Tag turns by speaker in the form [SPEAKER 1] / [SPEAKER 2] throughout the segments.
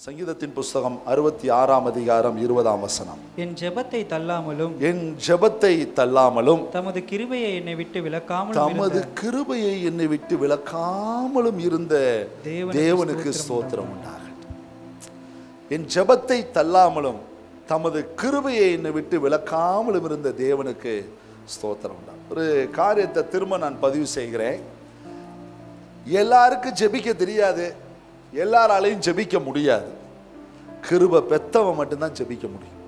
[SPEAKER 1] சங்கீதத்தின் புஸ்தகம் அறுபத்தி ஆறாம் அதிகாரம் இருபதாம் வசனம்
[SPEAKER 2] என் ஜெபத்தை தள்ளாமலும்
[SPEAKER 1] என் ஜெபத்தை தள்ளாமலும்
[SPEAKER 2] தமது கிருபையை என்னை விட்டு விலக்காமலும்
[SPEAKER 1] தமது
[SPEAKER 2] இருந்த
[SPEAKER 1] கிருபையை என்னை விட்டு விலக்காமலும் இருந்த
[SPEAKER 2] தேவனுக்கு
[SPEAKER 1] தேவனுக்கு ஸ்தோத்திரம் உண்டாகட்டும் என் ஜெபத்தை தள்ளாமலும் தமது கிருபையை என்னை விட்டு விலக்காமலும் இருந்த தேவனுக்கு ஸ்தோத்திரம் உண்டாகும் ஒரு காரியத்தை திரும்ப நான் பதிவு செய்கிறேன் எல்லாருக்கும் ஜெபிக்க தெரியாது எல்லாராலையும் ஜெபிக்க முடியாது கிருபை பெத்தவன் மட்டும்தான் ஜெபிக்க முடியும்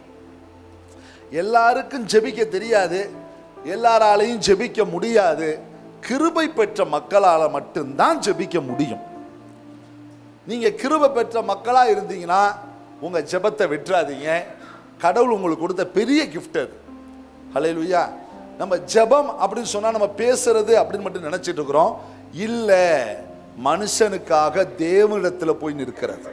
[SPEAKER 1] எல்லாருக்கும் ஜெபிக்க தெரியாது எல்லாராலையும் ஜெபிக்க முடியாது கிருபை பெற்ற மக்களால் மட்டும்தான் ஜெபிக்க முடியும் நீங்க கிருபை பெற்ற மக்களா இருந்தீங்கன்னா உங்க ஜெபத்தை விட்டுறாதீங்க கடவுள் உங்களுக்கு கொடுத்த பெரிய gift அது ஹalleluya நம்ம ஜெபம் அப்படின்னு சொன்னா நம்ம பேசுறது அப்படின்னு மட்டும் நினைச்சிட்டு இருக்கிறோம் இல்ல மனுஷனுக்காக தேவனிடத்துல போய் நிற்கிறது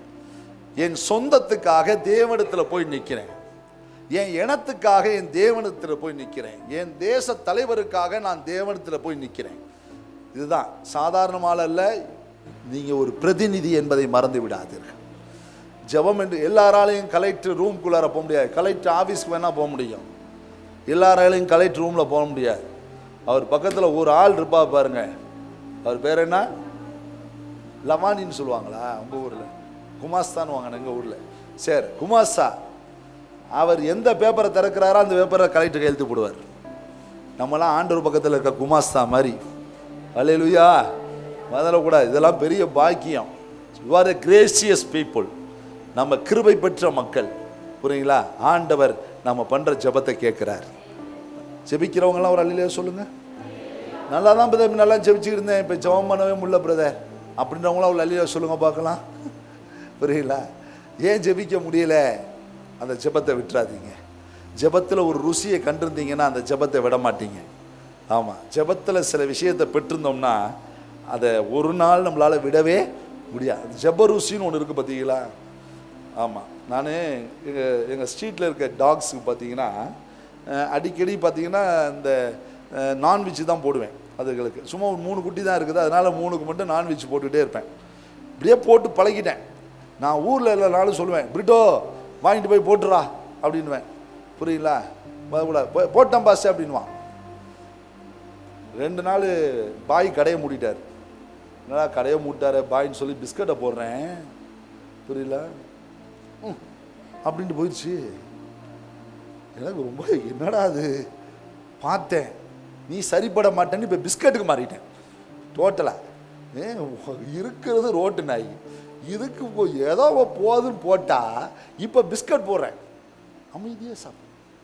[SPEAKER 1] என் சொந்தத்துக்காக தேவனிடத்துல போய் நிற்கிறேன் என் இனத்துக்காக என் தேவனிடத்துல போய் நிற்கிறேன் என் தேச தலைவருக்காக நான் தேவனிடத்துல போய் நிற்கிறேன் இதுதான் சாதாரணமால அல்ல நீங்க ஒரு பிரதிநிதி என்பதை மறந்து விடாதீர்கள் ஜெபம் என்று எல்லாராலையும் கலெக்டர் ரூம்குள்ளார போக முடியாது கலெக்டர் ஆஃபீஸ்க்கு வேணா போக முடியும் எல்லாராலையும் கலெக்டர் ரூமில் போக முடியாது அவர் பக்கத்தில் ஒரு ஆள் இருப்பா பாருங்க அவர் பேர் என்ன லவானின்னு சொல்லுவாங்களா உங்கள் ஊரில் குமாஸ்தான் வாங்க எங்கள் ஊரில் சரி குமாஸ்தா அவர் எந்த பேப்பரை திறக்கிறாரோ அந்த பேப்பரை கலெக்டர் கையெழுத்து போடுவார் நம்மலாம் ஆண்டவர் பக்கத்தில் இருக்க குமாஸ்தா மாதிரி அலையலுயா மதலக்கூடாது இதெல்லாம் பெரிய பாக்கியம் you are a gracious people நம்ம கிருபை பெற்ற மக்கள் புரியுங்களா ஆண்டவர் நம்ம பண்ணுற ஜெபத்தை கேட்குறார் ஜெபிக்கிறவங்களாம் ஒரு அள்ளிலே சொல்லுங்க நல்லா தான் பிரதர் நல்லா ஜெபிச்சுக்கிட்டு இருந்தேன் இப்போ ஜெபம் பண்ணவே முடியல பிரதர் அப்படின்றவங்களாம் ஒரு அள்ளிலே சொல்லுங்க பார்க்கலாம் புரியுங்களா ஏன் ஜெபிக்க முடியல அந்த ஜெபத்தை விட்டுறாதீங்க ஜெபத்தில் ஒரு ருசியை கண்டிருந்தீங்கன்னா அந்த ஜெபத்தை விட மாட்டீங்க ஆமாம் ஜெபத்தில் சில விஷயத்தை பெற்றிருந்தோம்னா அதை ஒரு நாள் நம்மளால் விடவே முடியாது ஜெப ருசின்னு ஒன்று இருக்குது பார்த்தீங்களா ஆமாம் நான் எங்கள் எங்கள் ஸ்ட்ரீட்டில் இருக்க டாக்ஸுக்கு பார்த்தீங்கன்னா அஹ், அடிக்கடி பார்த்தீங்கன்னா இந்த நான்வெஜ் தான் போடுவேன் அதுகளுக்கு சும்மா ஒரு மூணு குட்டி தான் இருக்குது அதனால் மூணுக்கு மட்டும் நான்வெஜ் போட்டுக்கிட்டே இருப்பேன் இப்படியே போட்டு பழகிட்டேன் நான் ஊரில் இல்லைனாலும் சொல்லுவேன் பிரிட்டோ வாங்கிட்டு போய் போட்டுறா அப்படின்னுவேன் புரியுங்களா வரக்கூடாது போ- போட்டேன் பாஸ் அப்படின்வான் ரெண்டு நாள் பாய் கடையை மூடிட்டார் என்னடா கடையை மூட்டாரு பாய்ன்னு சொல்லி பிஸ்கட்டை போடுறேன் புரியல ம், அப்படின்ட்டு போயிடுச்சு எனக்கு ரொம்ப என்னடா அது பார்த்தேன் நீ சரிப்பட மாட்டேன்னு இப்போ பிஸ்கட்டுக்கு மாறிட்டேன் டோட்டலாக ஏ இருக்கிறது ரோட்டு நாய் இதுக்கு போ- ஏதோ போதுன்னு போட்டால் இப்போ பிஸ்கட் போடுறேன் அமைதியாக சாப்பிடு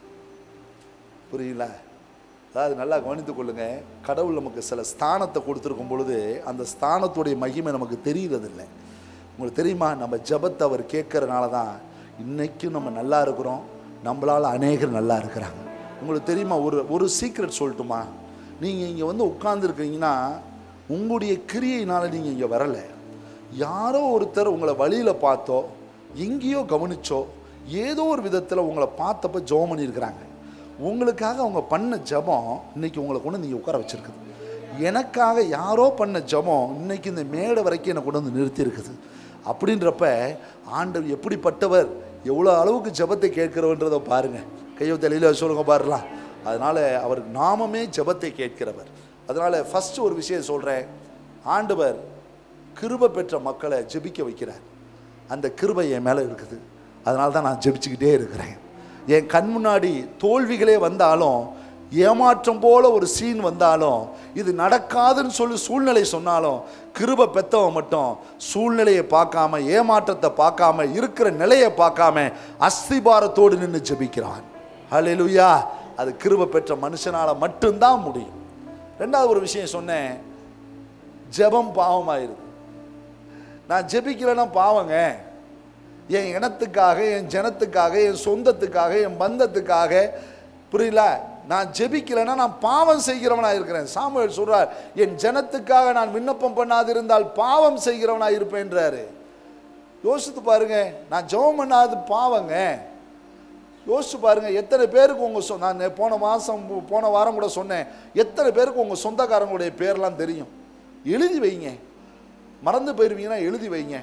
[SPEAKER 1] புரியுங்களா அதாவது நல்லா கவனித்துக் கொள்ளுங்க கடவுள் நமக்கு சில ஸ்தானத்தை கொடுத்துருக்கும் பொழுது அந்த ஸ்தானத்துடைய மகிமை நமக்கு தெரியறதில்லை உங்களுக்கு தெரியுமா நம்ம ஜெபத்தை அவர் கேட்கறனால தான் இன்னைக்கும் நம்ம நல்லா இருக்கிறோம் நம்மளால் அநேகர் நல்லா இருக்கிறாங்க உங்களுக்கு தெரியுமா ஒரு ஒரு சீக்ரெட் சொல்லட்டுமா நீங்கள் இங்கே வந்து உட்கார்ந்துருக்கீங்கன்னா உங்களுடைய கிரியையினால் நீங்கள் இங்கே வரலை யாரோ ஒருத்தர் உங்களை வழியில் பார்த்தோ எங்கேயோ கவனிச்சோ ஏதோ ஒரு விதத்தில் உங்களை பார்த்தப்ப ஜெபம் பண்ணியிருக்கிறாங்க உங்களுக்காக அவங்க பண்ண ஜெபம் இன்னைக்கு உங்களை கொண்டு நீங்கள் உட்கார வச்சிருக்குது எனக்காக யாரோ பண்ண ஜெபம் இன்னைக்கு இந்த மேடை வரைக்கும் என்னை கொண்டு வந்து நிறுத்தி இருக்குது அப்படின்றப்ப ஆண்டவர் எப்படிப்பட்டவர் எவ்வளோ அளவுக்கு ஜெபத்தை கேட்கிறவன்றதை பாருங்க கையோ தலையில் சொல்லுங்க பாருலாம் அதனால அவர் நாமமே ஜெபத்தை கேட்கிறவர் அதனால ஃபர்ஸ்ட் ஒரு விஷயம் சொல்றேன் ஆண்டவர் கிருபை பெற்ற மக்களை ஜெபிக்க வைக்கிறார் அந்த கிருபை என் மேலே இருக்குது அதனால தான் நான் ஜெபிச்சுக்கிட்டே இருக்கிறேன் என் கண் முன்னாடி தோல்விகளே வந்தாலும் ஏமாற்றம் போல ஒரு சீன் வந்தாலும் இது நடக்காதுன்னு சொல்லி சூழ்நிலை சொன்னாலும் கிருபை பெத்தவன் மட்டும் சூழ்நிலையை பார்க்காம ஏமாற்றத்தை பார்க்காம இருக்கிற நிலையை பார்க்காம அஸ்திபாரத்தோடு நின்று ஜெபிக்கிறான் ஹalleluya அது கிருபை பெற்ற மனுஷனால மட்டும்தான் முடியும் ரெண்டாவது ஒரு விஷயம் சொன்னேன் ஜெபம் பாவமாயிருது நான் ஜெபிக்கலைன்னா பாவங்க என் இனத்துக்காக என் ஜனத்துக்காக என் சொந்தத்துக்காக என் பந்தத்துக்காக புரியல நான் ஜெபிக்கலைன்னா நான் பாவம் செய்கிறவனா இருக்கிறேன் சாமுவேல் சொல்றார் என் ஜனத்துக்காக நான் விண்ணப்பம் பண்ணாதிருந்தால் பாவம் செய்கிறவனா இருப்பேன்றாரு யோசித்து பாருங்க நான் ஜெபம் பண்ணாது பாவங்க யோசிச்சு பாருங்க எத்தனை பேருக்கு உங்க சொ- நான் நே- போன மாசம் போன வாரம் கூட சொன்னேன் எத்தனை பேருக்கு உங்க சொந்தக்காரங்களுடைய பேர்லாம் தெரியும் எழுதி வைங்க மறந்து போயிருவீங்கன்னா எழுதி வைங்க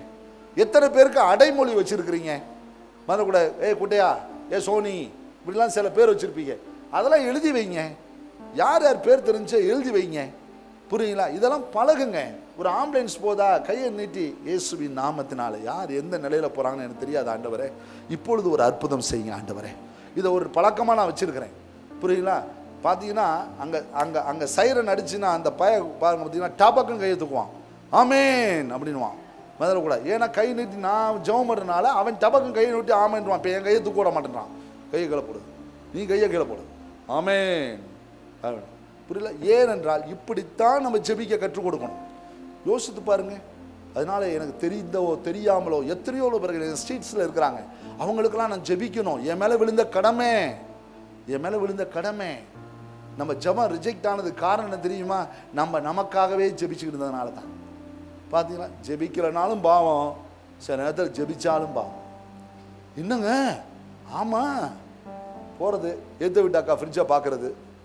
[SPEAKER 1] எத்தனை பேருக்கு அடைமொழி வச்சிருக்கிறீங்க மத கூட ஏ குட்டையா ஏ சோனி இப்படிலாம் சில பேர் வச்சிருப்பீங்க அதெல்லாம் எழுதி வைங்க யார் யார் பேர் தெரிஞ்சு எழுதி வைங்க புரியுங்களா இதெல்லாம் பழகுங்க ஒரு ஆம்புலன்ஸ் போதா கையை நீட்டி இயேசுவின் நாமத்தினால யார் எந்த நிலையில போறாங்கன்னு எனக்கு தெரியாது ஆண்டவரே இப்பொழுது ஒரு அற்புதம் செய்யுங்க ஆண்டவரே இதை ஒரு பழக்கமாக நான் வச்சிருக்கிறேன் புரியுங்களா பார்த்தீங்கன்னா அங்கே அங்கே அங்கே சைரன் அடிச்சுன்னா அந்த பய பாருங்க பார்த்தீங்கன்னா டபக்குன்னு கையை தூக்குவான் ஆமேன் அப்படின்வான் முதல்ல கூட ஏன்னா கை நீட்டி நான் ஜெபம் பண்ணுறனால அவன் டபக்குன்னு கையை நீட்டி ஆமேன்வான் இப்போ என் கையை தூக்க விட மாட்டேன்றான் கையை கீழே போடு நீ கையை கீழே போடு ஆமேன் ஆமென். புரியல ஏனென்றால் இப்படித்தான் நம்ம ஜெபிக்க கற்றுக் கொடுக்கணும் யோசித்து பாருங்க அதனால எனக்கு தெரிந்தோ தெரியாமலோ எத்தனையோ பேர்கள் ஸ்ட்ரீட்ஸில் இருக்கிறாங்க அவங்களுக்கெல்லாம் நான் ஜெபிக்கணும் என் மேலே விழுந்த கடமை என் மேலே விழுந்த கடமை நம்ம ஜெபம் ரிஜெக்ட் ஆனது காரணம் என்ன தெரியுமா நம்ம நமக்காகவே ஜெபிச்சுக்கிட்டு இருந்ததுனால தான் பார்த்தீங்களா ஜெபிக்கிறனாலும் பாவம் சில நேரத்தில் ஜெபிச்சாலும் பாவம் என்னங்க ஆமாம் போகிறது ஏற்ற விட்டாக்கா ஃப்ரிட்ஜை பார்க்குறது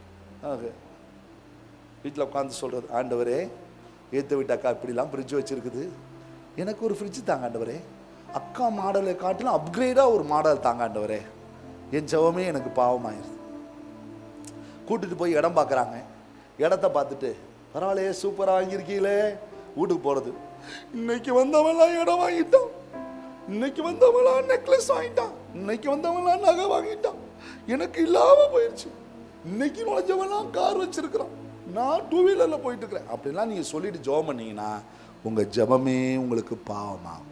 [SPEAKER 1] வீட்டில் உட்காந்து சொல்கிறது ஆண்டவரே ஏற்ற விட்டாக்கா இப்படிலாம் ஃப்ரிட்ஜ் வச்சுருக்குது எனக்கு ஒரு ஃப்ரிட்ஜ் தாங்க ஆண்டவரே அக்கா மாடலை காட்டிலும் அப்கிரேடாக ஒரு மாடல் தாங்க ஆண்டவரே என் ஜெபமே எனக்கு பாவமாயிருது கூட்டிட்டு போய் இடம் பார்க்குறாங்க இடத்த பார்த்துட்டு பரவாயில்லையே சூப்பராக வாங்கியிருக்கீங்களே வீட்டுக்கு போகிறது இன்னைக்கு வந்தவன்லாம் இடம் வாங்கிட்டான் இன்னைக்கு வந்தவன்லாம் நெக்லஸ் வாங்கிட்டான் இன்னைக்கு வந்தவன்லாம் நகை வாங்கிட்டான் எனக்கு இல்லாமல் போயிடுச்சு இன்னைக்கு நுழைஞ்சவன்லாம் கார் வச்சிருக்கிறான் நான் டூ வீலரில் போயிட்டு இருக்கிறேன் அப்படிலாம் நீங்கள் சொல்லிட்டு ஜெபம் பண்ணீங்கன்னா உங்கள் ஜெபமே உங்களுக்கு பாவமாகும்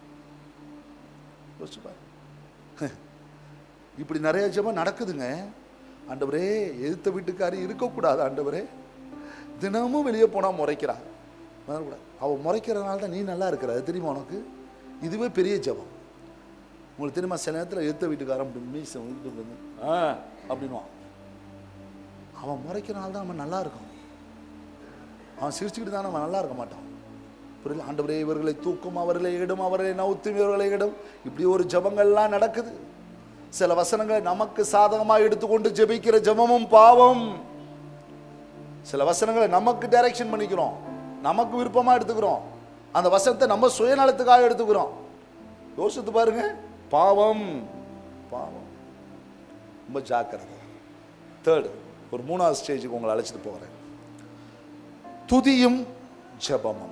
[SPEAKER 1] யோசிச்சு பாரு. இப்படி நிறைய ஜெபம் நடக்குதுங்க ஆண்டவரே எதிர்த்த வீட்டுக்காரி இருக்கக்கூடாது ஆண்டவரே தினமும் வெளியே போனால் முறைக்கிறா வரக்கூடாது அவள் முறைக்கிறதுனால தான் நீ நல்லா இருக்கிற அது தெரியுமா உனக்கு இதுவே பெரிய ஜெபம் உங்களுக்கு தெரியுமா சில நேரத்தில் எதிர்த்த வீட்டுக்காரன் அப்படி மீச வந்து வந்து, ஆ அப்படின்வான் அவன் முறைக்கிறனால தான் அவன் நல்லா இருக்கும் அவன் சிரிச்சுக்கிட்டு தானே அவன் நல்லா இருக்க மாட்டான் புரியல ஆண்டவரே இவர்களை தூக்கும் அவர்களை இடும் அவர்களை நவுத்தும் இவர்களை இடும் இப்படி ஒரு ஜபங்கள்லாம் நடக்குது சில வசனங்களை நமக்கு சாதகமாக எடுத்துக்கொண்டு ஜெபிக்கிற ஜெபமும் பாவம் சில வசனங்களை நமக்கு டைரக்ஷன் பண்ணிக்கிறோம் நமக்கு விருப்பமாக எடுத்துக்கிறோம் அந்த வசனத்தை நம்ம சுயநலத்துக்காக எடுத்துக்கிறோம் யோசித்து பாருங்க பாவம் பாவம் ரொம்ப ஜாக்கிரதை தேர்டு ஒரு மூணாவது ஸ்டேஜுக்கு உங்களை அழைச்சிட்டு போகிறேன் துதியும் ஜெபமும்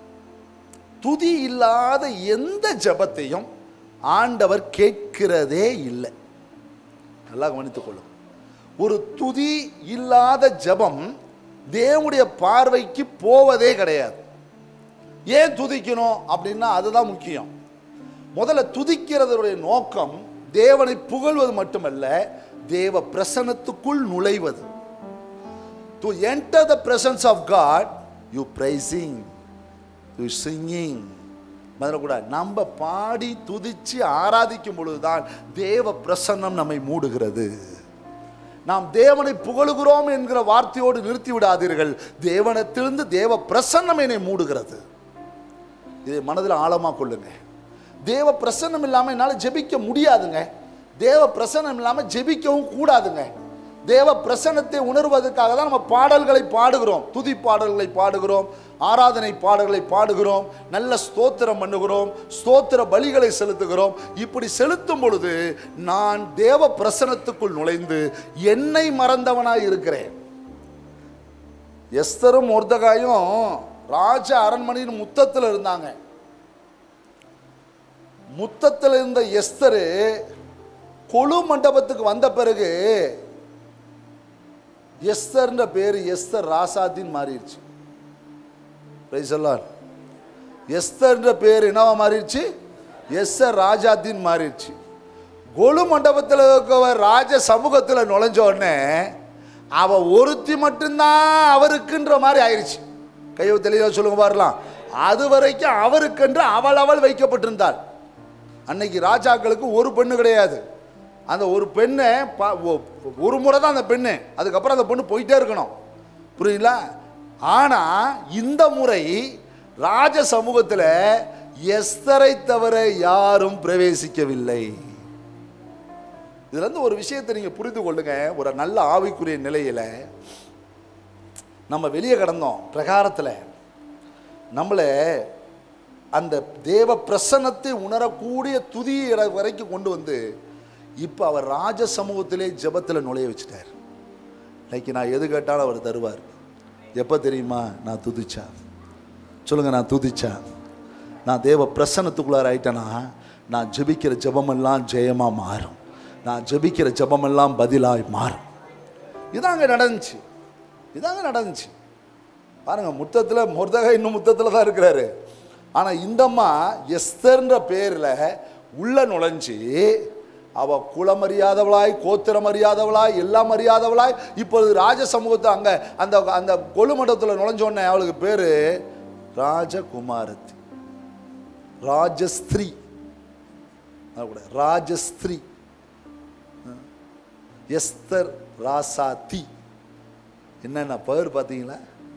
[SPEAKER 1] துதி இல்லாத எந்த ஜெபத்தையும் ஆண்டவர் கேட்கிறதே இல்லை நல்லா கவனித்துக் கொள்ளும் ஒரு துதி இல்லாத ஜெபம் தேவனுடைய பார்வைக்கு போவதே கிடையாது ஏன் துதிக்கணும் அப்படின்னா அதுதான் முக்கியம் முதல்ல துதிக்கிறதுடைய நோக்கம் தேவனை புகழ்வது மட்டுமல்ல தேவ பிரசனத்துக்குள் நுழைவது to enter the presence of God you praising you singing முதல்ல கூட நம்ம பாடி துதிச்சு ஆராதிக்கும் பொழுதுதான் தேவ பிரசன்னம் நம்மை மூடுகிறது நாம் தேவனை புகழுகிறோம் என்கிற வார்த்தையோடு நிறுத்தி விடாதீர்கள் தேவனத்திலிருந்து தேவ பிரசன்னம் என்னை மூடுகிறது இதை மனதில் ஆழமாக கொள்ளுங்க தேவ பிரசன்னம் இல்லாமல் என்னால் ஜெபிக்க முடியாதுங்க தேவ பிரசன்னம் இல்லாமல் ஜெபிக்கவும் கூடாதுங்க தேவ பிரசன்னத்தை உணர்வதற்காக தான் நம்ம பாடல்களை பாடுகிறோம் துதி பாடல்களை பாடுகிறோம் ஆராதனை பாடல்களை பாடுகிறோம் நல்ல ஸ்தோத்திரம் பண்ணுகிறோம் ஸ்தோத்திர பலிகளை செலுத்துகிறோம் இப்படி செலுத்தும் பொழுது நான் தேவ பிரசனத்துக்குள் நுழைந்து என்னை மறந்தவனாய் இருக்கிறேன் எஸ்தரும் மொர்தகாயும் ராஜ அரண்மனையின் முத்தத்தில் இருந்தாங்க முத்தத்தில் இருந்த எஸ்தரு கொழு மண்டபத்துக்கு வந்த பிறகு எஸ்தர்ன்ற பேர் எஸ்தர் ராசாத்தின் மாறிடுச்சு Praise the Lord. எஸ்தர்ன்ற பேர் என்னவா மாறிடுச்சு எஸ்தர் ராஜாத்தின் மாறிடுச்சு கொலு மண்டபத்தில் இருக்கவர் ராஜ சமூகத்தில் நுழைஞ்ச உடனே அவ ஒருத்தி மட்டும்தான் அவருக்குன்ற மாதிரி ஆயிடுச்சு கையை தெளிவாக சொல்லுங்க பாருலாம் அது வரைக்கும் அவருக்கென்று அவள் அவள் வைக்கப்பட்டிருந்தாள் அன்னைக்கு ராஜாக்களுக்கு ஒரு பெண்ணு கிடையாது அந்த ஒரு பெண்ணை பா- ஒ- ஒரு முறை தான் அந்த பெண்ணு அதுக்கப்புறம் அந்த பொண்ணு போயிட்டே இருக்கணும் புரியுங்களா ஆனால் இந்த முறை ராஜ சமூகத்தில் எஸ்தரை தவிர யாரும் பிரவேசிக்கவில்லை இதுல இருந்து ஒரு விஷயத்தை நீங்க புரிந்து கொள்ளுங்க ஒரு நல்ல ஆவிக்குரிய நிலையில நம்ம வெளியே கிடந்தோம் பிரகாரத்தில் நம்மளை அந்த தேவ பிரசன்னத்தை உணரக்கூடிய துதி இடம் வரைக்கும் கொண்டு வந்து இப்போ அவர் ராஜ சமூகத்திலே ஜெபத்தில் நுழைய வச்சுட்டார் இன்னைக்கு நான் எது கேட்டாலும் அவர் தருவார் எப்போ தெரியுமா நான் துதிச்சா சொல்லுங்க நான் துதிச்சா நான் தேவ பிரசன்னத்துக்குள்ளார ஆயிட்டேனா நான் ஜெபிக்கிற ஜெபமெல்லாம் ஜெயமா மாறும் நான் ஜெபிக்கிற ஜெபமெல்லாம் பதிலாய் மாறும் இதாங்க நடந்துச்சு இதாங்க நடந்துச்சு பாருங்க முத்தத்தில் முருதக இன்னும் முத்தத்தில் தான் இருக்கிறாரு ஆனால் இந்தம்மா எஸ்தர்ன்ற பேரில் உள்ள நுழைஞ்சு அவ குலம் அறியாதவளாய் கோத்திரம் அறியாதவளாய் எல்லாம் அறியாதவளாய் இப்பொழுது ராஜ சமூகத்தை அங்கே அந்த அந்த கொலுமண்டபத்தில் நுழைஞ்ச உடனே அவளுக்கு பேர் ராஜகுமாரத்தி ராஜஸ்திரீ அது கூட ராஜஸ்திரீ எஸ்தர் ராசாத்தி என்னென்ன பேர் பார்த்தீங்களா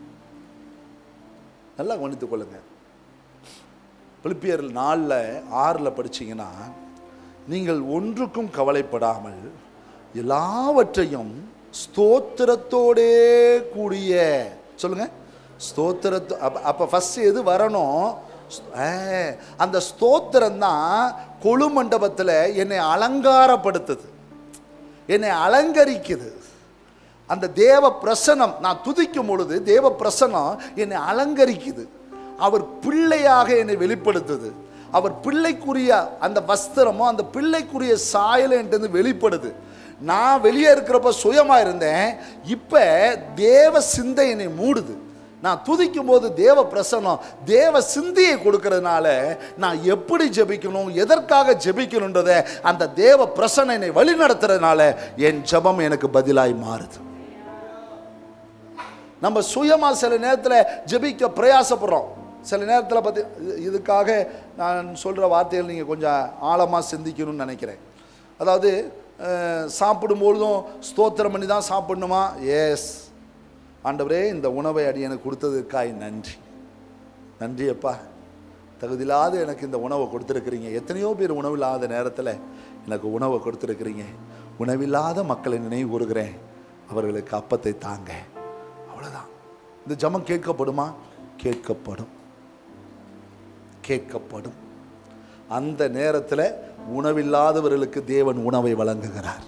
[SPEAKER 1] நல்லா கவனித்துக் கொள்ளுங்க பிலிப்பியர் நாலில் ஆறில் படிச்சீங்கன்னா நீங்கள் ஒன்றுக்கும் கவலைப்படாமல் எல்லாவற்றையும் ஸ்தோத்திரத்தோடே கூடிய சொல்லுங்க ஸ்தோத்திரத்தோ அப்போ அப்போ ஃபஸ்ட் எது வரணும் ஸ்த- ஆ, அந்த ஸ்தோத்திரம் தான் கொழு மண்டபத்தில் என்னை அலங்காரப்படுத்துது என்னை அலங்கரிக்குது அந்த தேவ பிரசனம் நான் துதிக்கும் பொழுது தேவ பிரசனம் என்னை அலங்கரிக்குது அவர் பிள்ளையாக என்னை வெளிப்படுத்துது அவர் பிள்ளைக்குரிய அந்த வஸ்திரமோ அந்த பிள்ளைக்குரிய சாயல் என்கிட்ட வெளிப்படுது நான் வெளியே இருக்கிறப்ப சுயமாக இருந்தேன் இப்போ தேவ சிந்தை என்னை மூடுது நான் துதிக்கும் போது தேவ பிரசனம் தேவ சிந்தையை கொடுக்கறதுனால நான் எப்படி ஜெபிக்கணும் எதற்காக ஜெபிக்கணுன்றதை அந்த தேவ பிரசனம் என்னை வழி நடத்துறதுனால என் ஜெபம் எனக்கு பதிலாய் மாறுது நம்ம சுயமா சில நேரத்தில் ஜெபிக்க பிரயாசப்படுறோம் சில நேரத்தில் பார்த்து இது- இதுக்காக நான் சொல்கிற வார்த்தைகள் நீங்கள் கொஞ்சம் ஆழமாக சிந்திக்கணும்னு நினைக்கிறேன் அதாவது அஹ், சாப்பிடும்பொழுதும் ஸ்தோத்திரம் பண்ணி தான் சாப்பிடணுமா எஸ் ஆண்டவரே இந்த உணவை அடி எனக்கு கொடுத்ததுக்காய் நன்றி நன்றி அப்பா தகுதியில்லாத எனக்கு இந்த உணவை கொடுத்துருக்கிறீங்க எத்தனையோ பேர் உணவில்லாத நேரத்தில் எனக்கு உணவை கொடுத்துருக்கிறீங்க உணவில்லாத மக்களை நினைவு கூறுகிறேன் அவர்களுக்கு அப்பத்தை தாங்க அவ்வளோதான் இந்த ஜெபம் கேட்கப்படுமா கேட்கப்படும் கேட்கப்படும் அந்த நேரத்தில் உணவில்லாதவர்களுக்கு தேவன் உணவை வழங்குகிறார்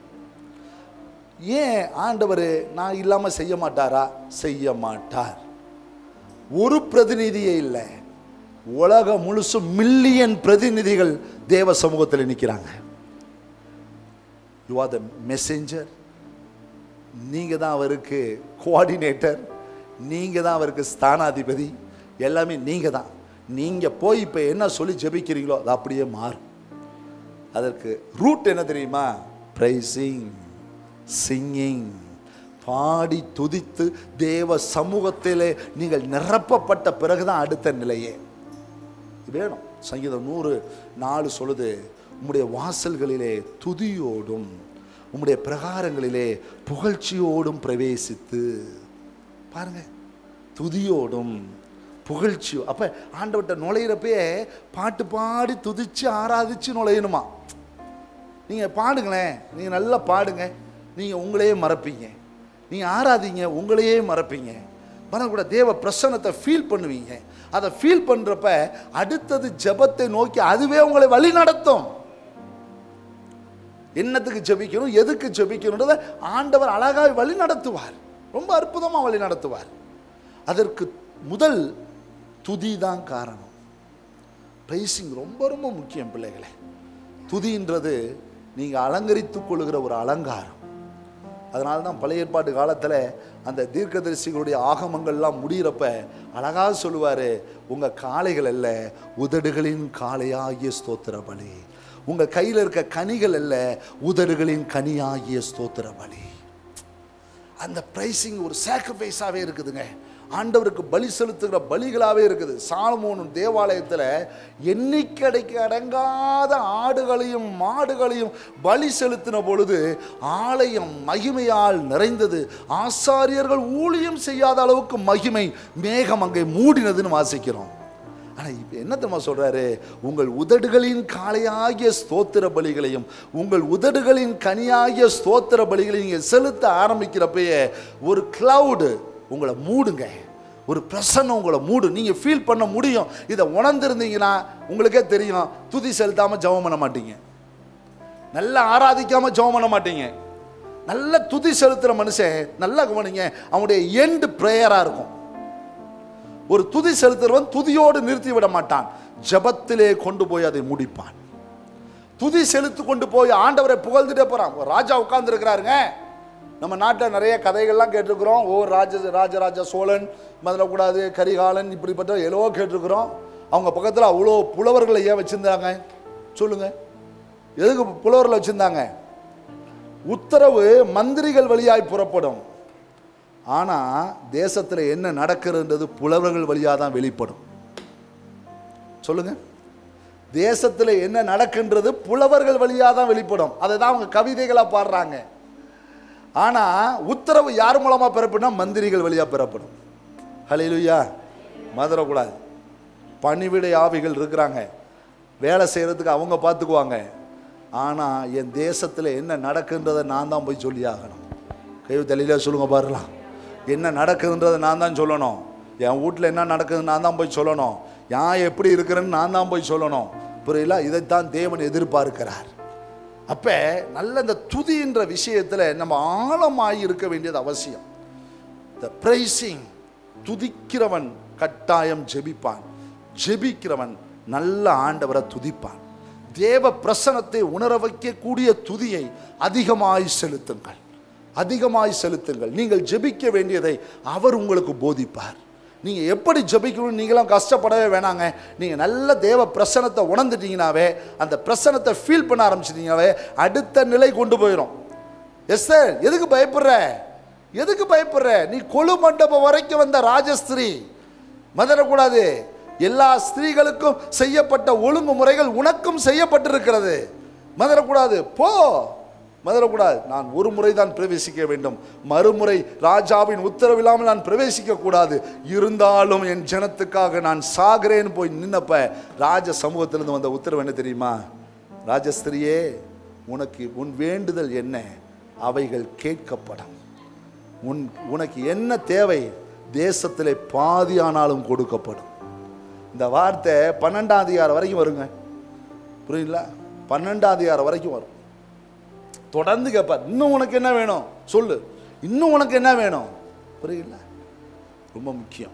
[SPEAKER 1] ஏன் ஆண்டவர் நான் இல்லாமல் செய்ய மாட்டாரா செய்ய மாட்டார் ஒரு பிரதிநிதியே இல்லை உலகம் முழுசும் மில்லியன் பிரதிநிதிகள் தேவ சமூகத்தில் நிற்கிறாங்க யூ ஆர் த மெசேஞ்சர் நீங்கள் தான் அவருக்கு கோஆர்டினேட்டர் நீங்கள் தான் அவருக்கு ஸ்தானாதிபதி எல்லாமே நீங்கள் தான் நீங்கள் போய் இப்போ என்ன சொல்லி ஜெபிக்கிறீங்களோ அது அப்படியே மாறும் அதற்கு ரூட் என்ன தெரியுமா ப்ரைசிங் சிங்கிங் பாடி துதித்து தேவ சமூகத்திலே நீங்கள் நிரப்பப்பட்ட பிறகுதான் அடுத்த நிலையே இது வேணும் சங்கீதம் நூறு நாலு சொல்லுது உம்முடைய வாசல்களிலே துதியோடும் உம்முடைய பிரகாரங்களிலே புகழ்ச்சியோடும் பிரவேசித்து பாருங்க துதியோடும் புகழ்ச்சியோ அப்ப ஆண்டவர்கிட்ட நுழையிறப்பயே பாட்டு பாடி துதிச்சு ஆராதிச்சு நுழையணுமா நீங்க பாடுங்களேன் நீங்க நல்லா பாடுங்க நீங்க உங்களையே மறப்பீங்க நீங்க ஆராதிங்க உங்களையே மறப்பீங்க கூட தேவ பிரசன்னத்தை ஃபீல் பண்ணுவீங்க அதை ஃபீல் பண்றப்ப அடுத்தது ஜெபத்தை நோக்கி அதுவே உங்களை வழி நடத்தும் என்னத்துக்கு ஜெபிக்கணும் எதுக்கு ஜெபிக்கணுன்றதை ஆண்டவர் அழகாய் வழி நடத்துவார் ரொம்ப அற்புதமாக வழி நடத்துவார் அதற்கு முதல் துதி தான் காரணம் ப்ரைசிங் ரொம்ப ரொம்ப முக்கியம் பிள்ளைகளே துதின்றது நீங்கள் அலங்கரித்துக் கொள்ளுகிற ஒரு அலங்காரம் அதனால தான் பழைய ஏற்பாட்டு காலத்தில் அந்த தீர்க்கதரிசிகளுடைய ஆகமங்கள்லாம் முடிகிறப்ப அழகாக சொல்லுவார் உங்கள் காளைகள் அல்ல உதடுகளின் காளையாகிய ஸ்தோத்திர பலி உங்கள் கையில் இருக்க கனிகள் அல்ல உதடுகளின் கனியாகிய ஸ்தோத்திர பலி அந்த ப்ரைசிங் ஒரு சாக்ரிஃபைஸாகவே இருக்குதுங்க ஆண்டவருக்கு பலி செலுத்துகிற பலிகளாகவே இருக்குது சாலமோனும் தேவாலயத்தில் எண்ணிக்கடைக்கு அடங்காத ஆடுகளையும் மாடுகளையும் பலி செலுத்தின பொழுது ஆலயம் மகிமையால் நிறைந்தது ஆசாரியர்கள் ஊழியம் செய்யாத அளவுக்கு மகிமை மேகம் அங்கே மூடினதுன்னு வாசிக்கிறோம் ஆனால் இப்போ என்ன தெரியுமா சொல்கிறாரு உங்கள் உதடுகளின் காளையாகிய ஸ்தோத்திர பலிகளையும் உங்கள் உதடுகளின் கனியாகிய ஸ்தோத்திர பலிகளையும் நீங்கள் செலுத்த ஆரம்பிக்கிறப்பயே ஒரு கிளவுடு உங்களை மூடுங்க ஒரு பிரசன்னம் உங்களை மூடு நீங்கள் ஃபீல் பண்ண முடியும் இதை உணர்ந்திருந்தீங்கன்னா உங்களுக்கே தெரியும் துதி செலுத்தாமல் ஜெபம் பண்ண மாட்டீங்க நல்லா ஆராதிக்காமல் ஜெபம் பண்ண மாட்டீங்க நல்ல துதி செலுத்துகிற மனுஷன் நல்லா கவனிங்க அவனுடைய எண்டு ப்ரேயராக இருக்கும் ஒரு துதி செலுத்துறவன் துதியோடு நிறுத்தி விட மாட்டான் ஜெபத்திலே கொண்டு போய் அதை முடிப்பான் துதி செலுத்து கொண்டு போய் ஆண்டவரை புகழ்ந்துட்டே போறான் ஒரு ராஜா உட்கார்ந்து இருக்கிறாருங்க நம்ம நாட்டில் நிறைய கதைகள்லாம் கேட்டிருக்கிறோம் ஓ ராஜ ராஜராஜ சோழன் மதுரக்கூடாது கரிகாலன் இப்படிப்பட்ட எவ்வளோ கேட்டிருக்கிறோம் அவங்க பக்கத்தில் அவ்வளோ புலவர்களை ஏன் வச்சிருந்தாங்க சொல்லுங்க எதுக்கு புலவர்களை வச்சிருந்தாங்க உத்தரவு மந்திரிகள் வழியாய் புறப்படும் ஆனால் தேசத்தில் என்ன நடக்கிறதுன்றது புலவர்கள் வழியாக தான் வெளிப்படும் சொல்லுங்க தேசத்தில் என்ன நடக்கின்றது புலவர்கள் வழியாக தான் வெளிப்படும் அதை தான் அவங்க கவிதைகளாக பாடுறாங்க ஆனால் உத்தரவு யார் மூலமாக பெறப்படும்னா மந்திரிகள் வழியாக பெறப்படும் ஹலையிலுயா மதுரக்கூடாது பணிவிடை ஆவிகள் இருக்கிறாங்க வேலை செய்கிறதுக்கு அவங்க பார்த்துக்குவாங்க ஆனால் என் தேசத்தில் என்ன நடக்குன்றதை நான் தான் போய் சொல்லி ஆகணும் கைவு தலையில சொல்லுங்க பாருலாம் என்ன நடக்குதுன்றதை நான் தான் சொல்லணும் என் வீட்டில் என்ன நடக்குதுன்னு நான் தான் போய் சொல்லணும் நான் எப்படி இருக்கிறேன்னு நான் தான் போய் சொல்லணும் புரியல இதைத்தான் தேவன் எதிர்பார்க்கிறார் அப்போ நல்ல இந்த துதின்ற விஷயத்தில் நம்ம ஆழமாய் இருக்க வேண்டியது அவசியம் த பிரைசிங் துதிக்கிறவன் கட்டாயம் ஜெபிப்பான் ஜெபிக்கிறவன் நல்ல ஆண்டவரை துதிப்பான் தேவ பிரசனத்தை உணர வைக்கக்கூடிய துதியை அதிகமாய் செலுத்துங்கள் அதிகமாய் செலுத்துங்கள் நீங்கள் ஜெபிக்க வேண்டியதை அவர் உங்களுக்கு போதிப்பார் நீங்கள் எப்படி ஜெபிக்கணும் நீங்களாம் கஷ்டப்படவே வேணாங்க நீங்கள் நல்ல தேவ பிரசனத்தை உணர்ந்துட்டீங்கனாவே அந்த பிரசனத்தை ஃபீல் பண்ண ஆரம்பிச்சிட்டீங்கனாவே அடுத்த நிலை கொண்டு போயிடும் எஸ் சார் எதுக்கு பயப்படுற எதுக்கு பயப்படுற நீ கொழு மண்டபம் வரைக்கும் வந்த ராஜஸ்திரீ மதரக்கூடாது எல்லா ஸ்திரீகளுக்கும் செய்யப்பட்ட ஒழுங்குமுறைகள் உனக்கும் செய்யப்பட்டிருக்கிறது மதரக்கூடாது போ மதரக்கூடாது நான் ஒரு முறை தான் பிரவேசிக்க வேண்டும் மறுமுறை ராஜாவின் உத்தரவில்லாமல் நான் பிரவேசிக்க கூடாது இருந்தாலும் என் ஜனத்துக்காக நான் சாகிறேன்னு போய் நின்னப்ப ராஜ சமூகத்திலிருந்து வந்த உத்தரவு என்ன தெரியுமா ராஜஸ்திரியே உனக்கு உன் வேண்டுதல் என்ன அவைகள் கேட்கப்படும் உன் உனக்கு என்ன தேவை தேசத்திலே பாதியானாலும் கொடுக்கப்படும் இந்த வார்த்தை பன்னெண்டாம் அதிகாரம் வரைக்கும் வருங்க புரியுங்களா பன்னெண்டாம் அதிகாரம் வரைக்கும் வரும் தொடர்ந்து கேட்பார் இன்னும் உனக்கு என்ன வேணும் சொல்லு இன்னும் உனக்கு என்ன வேணும் புரியுங்களா ரொம்ப முக்கியம்